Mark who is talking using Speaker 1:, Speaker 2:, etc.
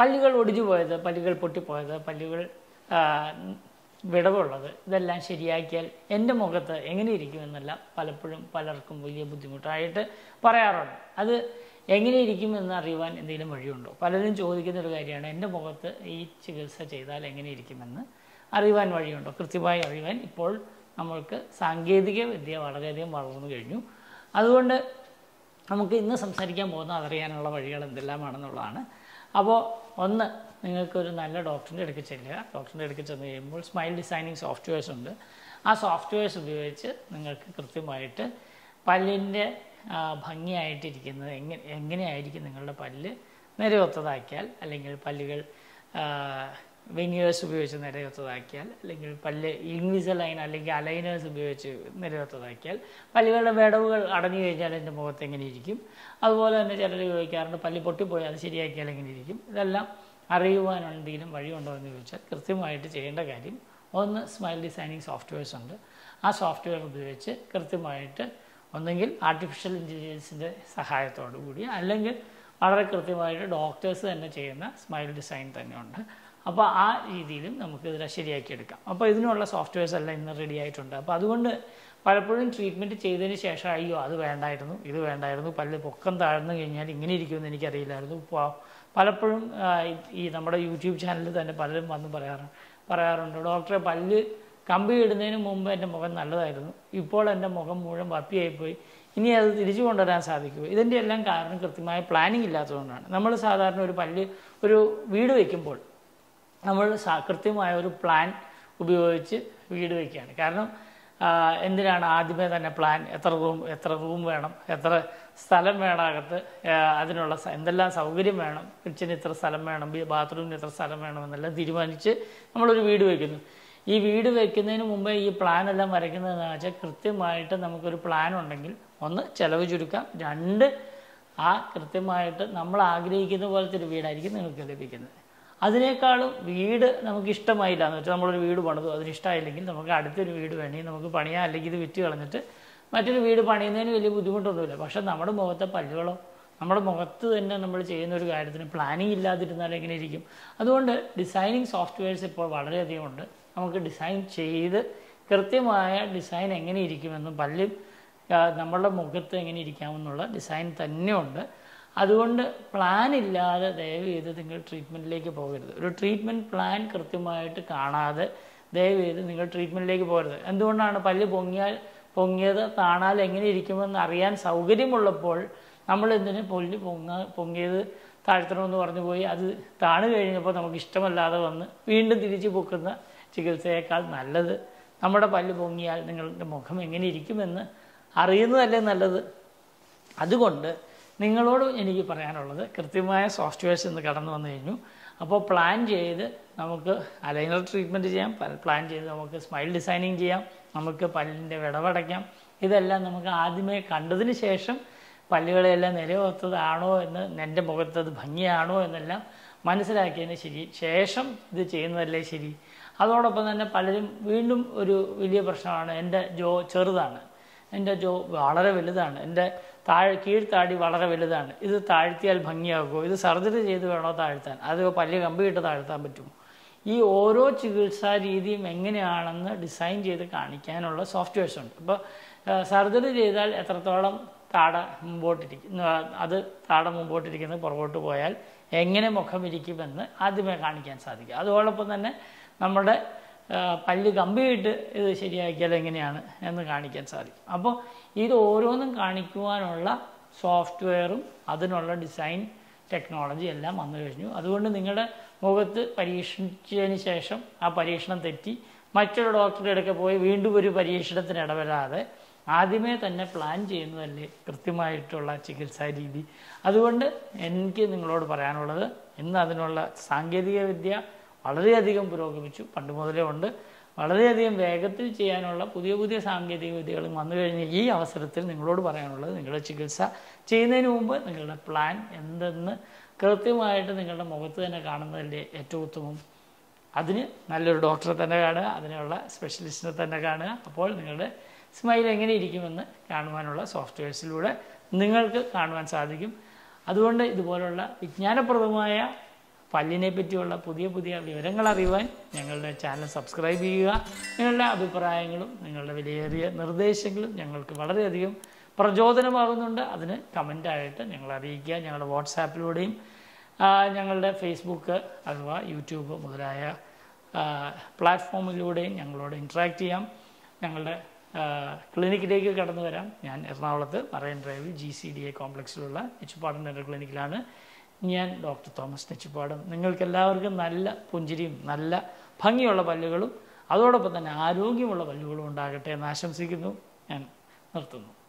Speaker 1: പല്ലുകൾ ഒടിഞ്ഞു പോയത് പല്ലുകൾ പൊട്ടിപ്പോയത് പല്ലുകൾ ആ, വിടവുള്ളത് ഇതെല്ലാം ശരിയാക്കിയാൽ എൻ്റെ മുഖത്ത് എങ്ങനെ ഇരിക്കുമെന്നെല്ലാം പലപ്പോഴും പലർക്കും വലിയ ബുദ്ധിമുട്ടായിട്ട് പറയാറുണ്ട് അത് എങ്ങനെ ഇരിക്കുമെന്ന് അറിയുവാൻ എന്തെങ്കിലും വഴിയുണ്ടോ പലരും ചോദിക്കുന്ന ഒരു കാര്യമാണ് എൻ്റെ മുഖത്ത് ഈ ചികിത്സ ചെയ്താൽ എങ്ങനെ ഇരിക്കുമെന്ന് അറിയുവാൻ വഴിയുണ്ടോ കൃത്യമായി അറിയുവാൻ ഇപ്പോൾ നമ്മൾക്ക് സാങ്കേതിക വിദ്യ വളരെയധികം വളർന്നു കഴിഞ്ഞു അതുകൊണ്ട് നമുക്ക് ഇന്ന് സംസാരിക്കാൻ പോകുന്ന അതറിയാനുള്ള വഴികൾ എന്തെല്ലാമാണെന്നുള്ളതാണ് അപ്പോൾ ഒന്ന് നിങ്ങൾക്കൊരു നല്ല ഡോക്ടറിൻ്റെ അടുക്ക് ചെല്ലുക ഡോക്ടറിൻ്റെ അടുക്ക് ചെന്ന് കഴിയുമ്പോൾ സ്മൈൽ ഡിസൈനിങ് സോഫ്റ്റ്വെയർസ് ഉണ്ട് ആ സോഫ്റ്റ്വെയർസ് ഉപയോഗിച്ച് നിങ്ങൾക്ക് കൃത്യമായിട്ട് പല്ലിൻ്റെ ആ, ഭംഗിയായിട്ടിരിക്കുന്നത് എങ്ങനെ എങ്ങനെയായിരിക്കും നിങ്ങളുടെ പല്ല് നിരയൊത്തതാക്കിയാൽ അല്ലെങ്കിൽ പല്ലുകൾ വെനിയേഴ്സ് ഉപയോഗിച്ച് നിരയൊത്തതാക്കിയാൽ അല്ലെങ്കിൽ പല്ല് ഇൻവിസലൈൻ അല്ലെങ്കിൽ അലൈനേഴ്സ് ഉപയോഗിച്ച് നിരയൊത്തതാക്കിയാൽ പല്ലുകളുടെ വിടവുകൾ അടഞ്ഞു കഴിഞ്ഞാൽ എൻ്റെ മുഖത്ത് എങ്ങനെ ഇരിക്കും അതുപോലെ തന്നെ ചിലർ ചോദിക്കാറുണ്ട് പല്ല് പൊട്ടിപ്പോയാൽ അത് ശരിയാക്കിയാൽ എങ്ങനെ ഇരിക്കും ഇതെല്ലാം അറിയുവാൻ എന്തെങ്കിലും വഴിയുണ്ടോ എന്ന് ചോദിച്ചാൽ കൃത്യമായിട്ട് ചെയ്യേണ്ട കാര്യം ഒന്ന് സ്മൈൽ ഡിസൈനിങ് സോഫ്റ്റ്വെയർസ് ഉണ്ട് ആ സോഫ്റ്റ്വെയർ ഉപയോഗിച്ച് കൃത്യമായിട്ട് ഒന്നെങ്കിൽ ആർട്ടിഫിഷ്യൽ ഇൻ്റലിജൻസിൻ്റെ സഹായത്തോടു കൂടി അല്ലെങ്കിൽ വളരെ കൃത്യമായിട്ട് ഡോക്ടേഴ്സ് തന്നെ ചെയ്യുന്ന സ്മൈൽ ഡിസൈൻ തന്നെയുണ്ട് അപ്പോൾ ആ രീതിയിലും നമുക്ക് ഇതിനെ ശരിയാക്കിയെടുക്കാം അപ്പോൾ ഇതിനുള്ള സോഫ്റ്റ്വെയർസ് എല്ലാം ഇന്ന് റെഡി ആയിട്ടുണ്ട് അപ്പോൾ അതുകൊണ്ട് പലപ്പോഴും ട്രീറ്റ്മെൻറ്റ് ചെയ്തതിന് ശേഷം അയ്യോ അത് വേണ്ടായിരുന്നു ഇത് വേണ്ടായിരുന്നു പല്ല് പൊക്കം താഴ്ന്നു കഴിഞ്ഞാൽ ഇങ്ങനെ ഇരിക്കുമെന്ന് എനിക്കറിയില്ലായിരുന്നു പ- പലപ്പോഴും ആ, ഈ- ഈ നമ്മുടെ യൂട്യൂബ് ചാനലിൽ തന്നെ പലരും വന്ന് പറയാറ് പറയാറുണ്ട് ഡോക്ടറെ പല്ല് കമ്പി ഇടുന്നതിന് മുമ്പ് എൻ്റെ മുഖം നല്ലതായിരുന്നു ഇപ്പോൾ എൻ്റെ മുഖം മുഴുവൻ വപ്പിയായിപ്പോയി ഇനി അത് തിരിച്ചു കൊണ്ടുവരാൻ സാധിക്കുമോ ഇതിൻ്റെ എല്ലാം കാരണം കൃത്യമായ പ്ലാനിങ് ഇല്ലാത്തതുകൊണ്ടാണ് നമ്മൾ സാധാരണ ഒരു പല്ല് ഒരു വീട് വയ്ക്കുമ്പോൾ നമ്മൾ സാ- കൃത്യമായ ഒരു പ്ലാൻ ഉപയോഗിച്ച് വീട് വയ്ക്കുകയാണ് കാരണം ആ, എന്തിനാണ് ആദ്യമേ തന്നെ പ്ലാൻ എത്ര റൂം എത്ര റൂം വേണം എത്ര സ്ഥലം വേണം അകത്ത് ആ, അതിനുള്ള സ- എന്തെല്ലാം സൗകര്യം വേണം കിച്ചന് ഇത്ര സ്ഥലം വേണം ബി- ബാത്റൂമിന് ഇത്ര സ്ഥലം വേണം എന്നെല്ലാം തീരുമാനിച്ച് നമ്മളൊരു വീട് വയ്ക്കുന്നു ഈ വീട് വെക്കുന്നതിന് മുമ്പേ ഈ പ്ലാൻ എല്ലാം വരയ്ക്കുന്നതെന്ന് വെച്ചാൽ കൃത്യമായിട്ട് നമുക്കൊരു പ്ലാൻ ഉണ്ടെങ്കിൽ ഒന്ന് ചിലവ് ചുരുക്കാം രണ്ട് ആ കൃത്യമായിട്ട് നമ്മൾ ആഗ്രഹിക്കുന്ന പോലത്തെ ഒരു വീടായിരിക്കും നിങ്ങൾക്ക് ലഭിക്കുന്നത് അതിനേക്കാളും വീട് നമുക്ക് ഇഷ്ടമായില്ല എന്ന് വെച്ചാൽ നമ്മളൊരു വീട് പണിതു അതിന് ഇഷ്ടമായില്ലെങ്കിൽ നമുക്ക് അടുത്തൊരു വീട് വേണമെങ്കിൽ നമുക്ക് പണിയാം അല്ലെങ്കിൽ ഇത് വിറ്റ് കളഞ്ഞിട്ട് മറ്റൊരു വീട് പണിയുന്നതിന് വലിയ ബുദ്ധിമുട്ടൊന്നുമില്ല പക്ഷെ നമ്മുടെ മുഖത്തെ പല്ലുകളോ നമ്മുടെ മുഖത്ത് തന്നെ നമ്മൾ ചെയ്യുന്ന ഒരു കാര്യത്തിന് പ്ലാനിങ് ഇല്ലാതിരുന്നാൽ എങ്ങനെ ഇരിക്കും അതുകൊണ്ട് ഡിസൈനിങ് സോഫ്റ്റ്വെയർസ് ഇപ്പോൾ വളരെയധികം ഉണ്ട് നമുക്ക് ഡിസൈൻ ചെയ്ത് കൃത്യമായ ഡിസൈൻ എങ്ങനെ ഇരിക്കുമെന്നും പല്ല് ആ, നമ്മളുടെ മുഖത്ത് എങ്ങനെ ഇരിക്കാമെന്നുള്ള ഡിസൈൻ തന്നെയുണ്ട് അതുകൊണ്ട് പ്ലാൻ ഇല്ലാതെ ദയവ് ചെയ്ത് നിങ്ങൾ ട്രീറ്റ്മെൻറ്റിലേക്ക് പോകരുത് ഒരു ട്രീറ്റ്മെൻറ്റ് പ്ലാൻ കൃത്യമായിട്ട് കാണാതെ ദയവ് ചെയ്ത് നിങ്ങൾ ട്രീറ്റ്മെൻറ്റിലേക്ക് പോകരുത് എന്തുകൊണ്ടാണ് പല്ല് പൊങ്ങിയാൽ പൊങ്ങിയത് താണാൽ എങ്ങനെ ഇരിക്കുമെന്ന് അറിയാൻ സൗകര്യമുള്ളപ്പോൾ നമ്മൾ എന്തിന് പൊല്ല് പൊങ്ങ പൊങ്ങിയത് താഴ്ത്തണമെന്ന് പറഞ്ഞു പോയി അത് താണു കഴിഞ്ഞപ്പോൾ നമുക്ക് ഇഷ്ടമല്ലാതെ വന്ന് വീണ്ടും തിരിച്ചു പൊക്കുന്ന ചികിത്സയേക്കാൾ നല്ലത് നമ്മുടെ പല്ല് പൊങ്ങിയാൽ നിങ്ങളുടെ മുഖം എങ്ങനെ ഇരിക്കുമെന്ന് അറിയുന്നതല്ലേ നല്ലത് അതുകൊണ്ട് നിങ്ങളോട് എനിക്ക് പറയാനുള്ളത് കൃത്യമായ സോഫ്റ്റ്വെയർസ് ഇന്ന് കടന്നു വന്നു കഴിഞ്ഞു അപ്പോൾ പ്ലാൻ ചെയ്ത് നമുക്ക് അലൈനർ ട്രീറ്റ്മെൻറ്റ് ചെയ്യാം പ- പ്ലാൻ ചെയ്ത് നമുക്ക് സ്മൈൽ ഡിസൈനിങ് ചെയ്യാം നമുക്ക് പല്ലിൻ്റെ വിടവടയ്ക്കാം ഇതെല്ലാം നമുക്ക് ആദ്യമേ കണ്ടതിന് ശേഷം പല്ലുകളെല്ലാം നിലയൊത്തതാണോ എന്ന് എൻ്റെ മുഖത്ത് അത് ഭംഗിയാണോ എന്നെല്ലാം മനസ്സിലാക്കിയതിന് ശരി ശേഷം ഇത് ചെയ്യുന്നതല്ലേ ശരി അതോടൊപ്പം തന്നെ പലരും വീണ്ടും ഒരു വലിയ പ്രശ്നമാണ് എൻ്റെ ജോ ചെറുതാണ് എൻ്റെ ജോ വളരെ വലുതാണ് എൻ്റെ താഴെ കീഴ്ത്താടി വളരെ വലുതാണ് ഇത് താഴ്ത്തിയാൽ ഭംഗിയാകുമോ ഇത് സർജറി ചെയ്ത് വേണോ താഴ്ത്താൻ അത് പല്ല് കമ്പിയിട്ട് താഴ്ത്താൻ പറ്റുമോ ഈ ഓരോ ചികിത്സാ രീതിയും എങ്ങനെയാണെന്ന് ഡിസൈൻ ചെയ്ത് കാണിക്കാനുള്ള സോഫ്റ്റ്വെയർസ് ഉണ്ട് അപ്പോൾ സർജറി ചെയ്താൽ എത്രത്തോളം താട മുമ്പോട്ടിരിക്കും അത് താട മുമ്പോട്ടിരിക്കുന്നത് പുറകോട്ട് പോയാൽ എങ്ങനെ മുഖം ഇരിക്കുമെന്ന് ആദ്യമേ കാണിക്കാൻ സാധിക്കും അതോടൊപ്പം തന്നെ നമ്മുടെ ആ, പല്ല് കമ്പിയിട്ട് ഇത് ശരിയാക്കിയാൽ എങ്ങനെയാണ് എന്ന് കാണിക്കാൻ സാധിക്കും അപ്പോൾ ഇത് ഓരോന്നും കാണിക്കുവാനുള്ള സോഫ്റ്റ്വെയറും അതിനുള്ള ഡിസൈൻ ടെക്നോളജി എല്ലാം വന്നു കഴിഞ്ഞു അതുകൊണ്ട് നിങ്ങളുടെ മുഖത്ത് പരീക്ഷിച്ചതിന് ശേഷം ആ പരീക്ഷണം തെറ്റി മറ്റൊരു ഡോക്ടറുടെ അടുക്കെ പോയി വീണ്ടും ഒരു പരീക്ഷണത്തിന് ഇടവരാതെ ആദ്യമേ തന്നെ പ്ലാൻ ചെയ്യുന്നതല്ലേ കൃത്യമായിട്ടുള്ള ചികിത്സാ രീതി അതുകൊണ്ട് എനിക്ക് നിങ്ങളോട് പറയാനുള്ളത് ഇന്ന് അതിനുള്ള സാങ്കേതിക വിദ്യ വളരെയധികം പുരോഗമിച്ചു പണ്ട് മുതലേ ഉണ്ട് വളരെയധികം വേഗത്തിൽ ചെയ്യാനുള്ള പുതിയ പുതിയ സാങ്കേതിക വിദ്യകളും വന്നു കഴിഞ്ഞ ഈ അവസരത്തിൽ നിങ്ങളോട് പറയാനുള്ളത് നിങ്ങളുടെ ചികിത്സ ചെയ്യുന്നതിന് മുമ്പ് നിങ്ങളുടെ പ്ലാൻ എന്തെന്ന് കൃത്യമായിട്ട് നിങ്ങളുടെ മുഖത്ത് തന്നെ കാണുന്നതല്ലേ ഏറ്റവും ഉത്തമം അതിന് നല്ലൊരു ഡോക്ടറെ തന്നെ കാണുക അതിനുള്ള സ്പെഷ്യലിസ്റ്റിനെ തന്നെ കാണുക അപ്പോൾ നിങ്ങളുടെ സ്മൈൽ എങ്ങനെ ഇരിക്കുമെന്ന് കാണുവാനുള്ള സോഫ്റ്റ്വെയർസിലൂടെ നിങ്ങൾക്ക് കാണുവാൻ സാധിക്കും അതുകൊണ്ട് ഇതുപോലുള്ള വിജ്ഞാനപ്രദമായ പല്ലിനെ പറ്റിയുള്ള പുതിയ പുതിയ വിവരങ്ങൾ അറിയുവാൻ ഞങ്ങളുടെ ചാനൽ സബ്സ്ക്രൈബ് ചെയ്യുക നിങ്ങളുടെ അഭിപ്രായങ്ങളും നിങ്ങളുടെ വിലയേറിയ നിർദ്ദേശങ്ങളും ഞങ്ങൾക്ക് വളരെയധികം പ്രചോദനമാകുന്നുണ്ട് അതിന് കമൻ്റായിട്ട് ഞങ്ങൾ അറിയിക്കുക ഞങ്ങളുടെ വാട്സാപ്പിലൂടെയും ആ, ഞങ്ങളുടെ ഫേസ്ബുക്ക് അഥവാ യൂട്യൂബ് മുതലായ ആ, പ്ലാറ്റ്ഫോമിലൂടെയും ഞങ്ങളോട് ഇൻട്രാക്ട് ചെയ്യാം ഞങ്ങളുടെ ആ, ക്ലിനിക്കിലേക്ക് കടന്നു വരാം ഞാൻ എറണാകുളത്ത് മറൈൻ ഡ്രൈവിൽ ജി സി ഡി എ കോംപ്ലക്സിലുള്ള നെച്ചുപാടം ഡെൻ്റൽ ക്ലിനിക്കിലാണ് ഞാൻ ഡോക്ടർ തോമസ് നെച്ചുപാടം നിങ്ങൾക്ക് എല്ലാവർക്കും നല്ല പുഞ്ചിരിയും നല്ല ഭംഗിയുള്ള പല്ലുകളും അതോടൊപ്പം തന്നെ ആരോഗ്യമുള്ള പല്ലുകളും ഉണ്ടാകട്ടെ എന്ന് ആശംസിക്കുന്നു ഞാൻ നിർത്തുന്നു